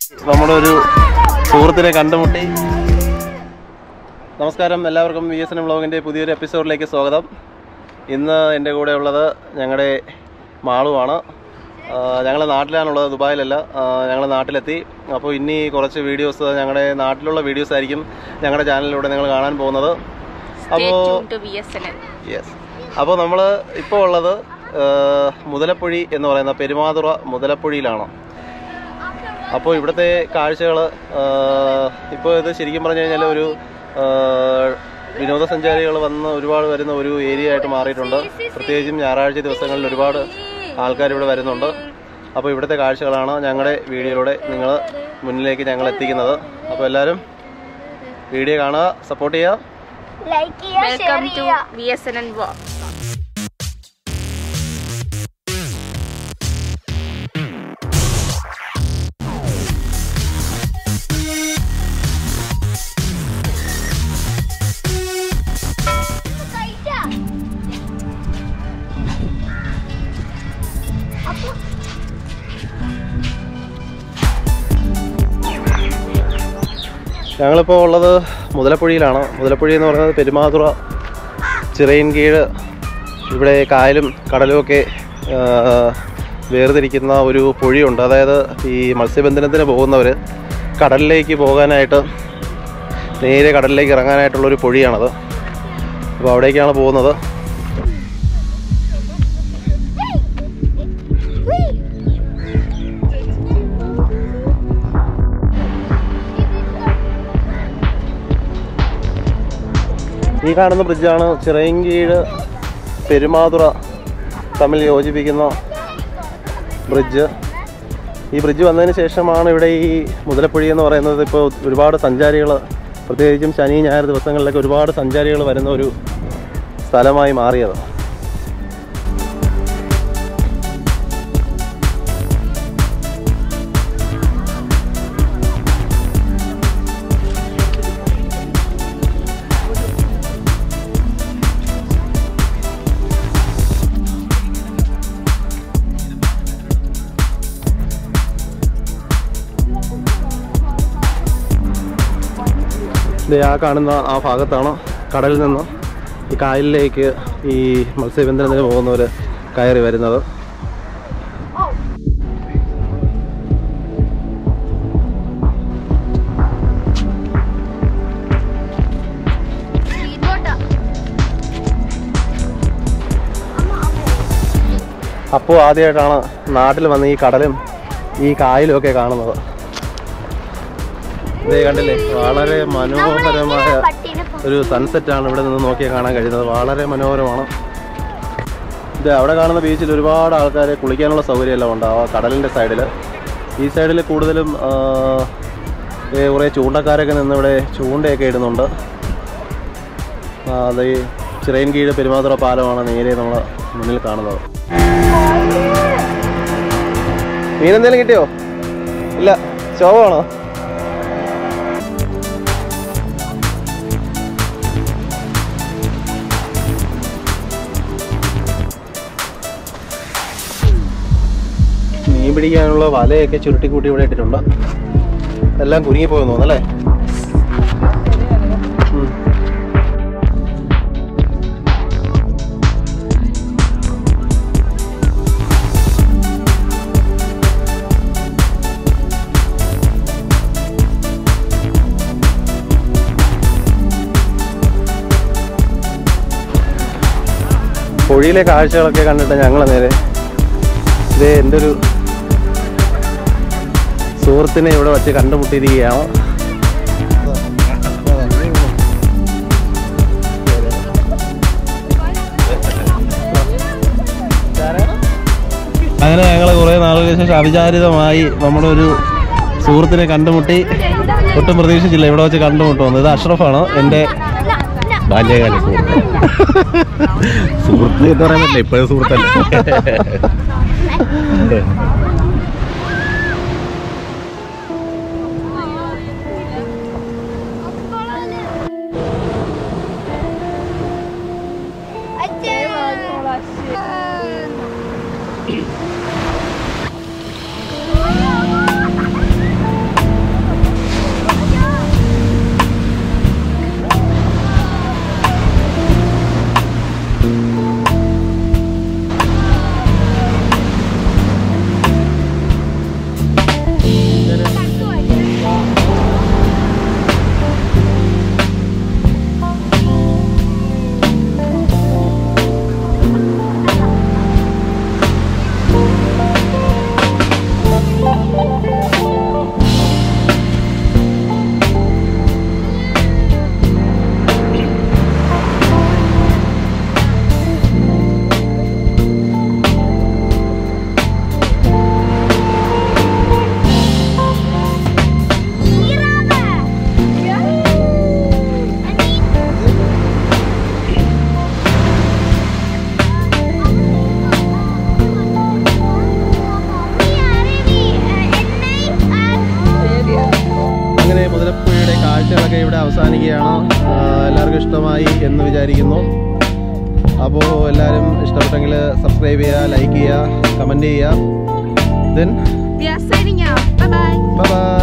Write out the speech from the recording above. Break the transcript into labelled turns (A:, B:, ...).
A: നമ്മുടെ ഒരു സുഹൃത്തിനെ കണ്ടുമുട്ടി നമസ്കാരം എല്ലാവർക്കും വി എസ് എൻ വ്ളോഗിൻ്റെ പുതിയൊരു എപ്പിസോഡിലേക്ക് സ്വാഗതം ഇന്ന് എൻ്റെ കൂടെ ഉള്ളത് ഞങ്ങളുടെ മാളുവാണ് ഞങ്ങൾ നാട്ടിലാണുള്ളത് ദുബായിലല്ല ഞങ്ങൾ നാട്ടിലെത്തി അപ്പോൾ ഇനി കുറച്ച് വീഡിയോസ് ഞങ്ങളുടെ നാട്ടിലുള്ള വീഡിയോസ് ആയിരിക്കും ഞങ്ങളുടെ ചാനലിലൂടെ നിങ്ങൾ കാണാൻ പോകുന്നത് അപ്പോൾ യെസ് അപ്പോൾ നമ്മൾ ഇപ്പോൾ ഉള്ളത് ആ, മുതലപ്പുഴി എന്ന് പറയുന്ന പെരുമാതുറ മുതലപ്പുഴിയിലാണ് അപ്പോൾ ഇവിടുത്തെ കാഴ്ചകൾ ഇപ്പോൾ ഇത് ശരിക്കും പറഞ്ഞു കഴിഞ്ഞാൽ ഒരു ആ, വിനോദസഞ്ചാരികൾ വന്ന് ഒരുപാട് വരുന്ന ഒരു ഏരിയ ആയിട്ട് മാറിയിട്ടുണ്ട് പ്രത്യേകിച്ചും ഞായറാഴ്ച ദിവസങ്ങളിൽ ഒരുപാട് ആൾക്കാർ ഇവിടെ വരുന്നുണ്ട് അപ്പോൾ ഇവിടുത്തെ കാഴ്ചകളാണ് ഞങ്ങളുടെ വീഡിയോയിലൂടെ നിങ്ങൾ മുന്നിലേക്ക് ഞങ്ങൾ എത്തിക്കുന്നത് അപ്പോൾ എല്ലാവരും വീഡിയോ കാണുക സപ്പോർട്ട് ചെയ്യുക
B: ലൈക്ക് ചെയ്യുക ഷെയർ
C: വെൽക്കം ടു
B: ചെയ്യുക
C: V S N N vlog
A: ഞങ്ങളിപ്പോൾ ഉള്ളത് മുതലപ്പുഴയിലാണ് മുതലപ്പുഴി എന്ന് പറയുന്നത് പെരുമാതുറ ചിറയൻകീഴ് ഇവിടെ കായലും കടലും ഒക്കെ ആ, വേർതിരിക്കുന്ന ഒരു പുഴയുണ്ട് അതായത് ഈ മത്സ്യബന്ധനത്തിന് പോകുന്നവർ കടലിലേക്ക് പോകാനായിട്ട് നേരെ കടലിലേക്ക് ഇറങ്ങാനായിട്ടുള്ള ഒരു പുഴയാണത് അപ്പോൾ അവിടേക്കാണ് പോകുന്നത് ഈ കാണുന്ന ബ്രിഡ്ജാണ് ചിറയൻകീഴ് പെരുമാതുറ തമ്മിൽ യോജിപ്പിക്കുന്ന ബ്രിഡ്ജ് ഈ ബ്രിഡ്ജ് വന്നതിന് ശേഷമാണ് ഇവിടെ ഈ മുതലപ്പുഴി എന്ന് പറയുന്നത് ഇപ്പോൾ ഒരുപാട് സഞ്ചാരികൾ പ്രത്യേകിച്ചും ശനി ഞായർ ദിവസങ്ങളിലൊക്കെ ഒരുപാട് സഞ്ചാരികൾ വരുന്ന ഒരു സ്ഥലമായി മാറിയത് ഇത് ആ കാണുന്ന ആ ഭാഗത്താണ് കടലിൽ നിന്ന് ഈ കായലിലേക്ക് ഈ മത്സ്യബന്ധനത്തിന് പോകുന്നവർ കയറി വരുന്നത് അപ്പോൾ ആദ്യമായിട്ടാണ് നാട്ടിൽ വന്ന് ഈ കടലും ഈ കായലും ഒക്കെ കാണുന്നത് ഇതേ കണ്ടില്ലേ വളരെ മനോഹരമായ ഒരു സൺസെറ്റ് ആണ് ഇവിടെ നിന്ന് നോക്കിയാൽ കാണാൻ കഴിയുന്നത് വളരെ മനോഹരമാണ് ഇത് അവിടെ കാണുന്ന ബീച്ചിൽ ഒരുപാട് ആൾക്കാർ കുളിക്കാനുള്ള സൗകര്യമെല്ലാം ഉണ്ട് ആ കടലിൻ്റെ സൈഡിൽ ഈ സൈഡിൽ കൂടുതലും ആ, ഏ, കുറേ ചൂണ്ടക്കാരൊക്കെ നിന്ന് ഇവിടെ ചൂണ്ടയൊക്കെ ഇടുന്നുണ്ട് ആ, അത് ഈ ചിറയൻ കീഴ് പെരുമാതുറ പാലമാണ് നേരെ നമ്മൾ മുന്നിൽ കാണുന്നത് മീനെന്തെങ്കിലും കിട്ടിയോ ഇല്ല ശോഭമാണോ മീൻ പിടിക്കാനുള്ള വലയൊക്കെ ചുരുട്ടിക്കൂട്ടി ഇവിടെ ഇട്ടിട്ടുണ്ട് എല്ലാം കുരുങ്ങിപ്പോയെന്ന് തോന്നുന്നല്ലേ ഉം. പൊഴിയിലെ കാഴ്ചകളൊക്കെ കണ്ടിട്ട് ഞങ്ങൾ നേരെ ഇത് എൻ്റെ ഒരു സുഹൃത്തിനെ ഇവിടെ വച്ച് കണ്ടുമുട്ടിയിരിക്കുകയാണ് അങ്ങനെ ഞങ്ങൾ കുറേ നാളുകൾക്ക് ശേഷം അവിചാരിതമായി നമ്മുടെ ഒരു സുഹൃത്തിനെ കണ്ടുമുട്ടി ഒട്ടും പ്രതീക്ഷിച്ചില്ല ഇവിടെ വെച്ച് കണ്ടുമുട്ടുമെന്ന് ഇത് അഷ്റഫാണ് എൻ്റെ ബാല്യകാല സുഹൃത്ത് സുഹൃത്ത് എന്ന് പറയാൻ പറ്റില്ല ഇപ്പോഴും സുഹൃത്തല്ലേ ഇവിടെ അവസാനിക്കുകയാണ് ആ, എല്ലാവർക്കും ഇഷ്ടമായി എന്ന് വിചാരിക്കുന്നു അപ്പോൾ എല്ലാവരും ഇഷ്ടപ്പെട്ടെങ്കിൽ സബ്സ്ക്രൈബ് ചെയ്യുക ലൈക്ക് ചെയ്യുക കമൻറ്റ് ചെയ്യുക then
B: We are signing out. Bye bye.
A: By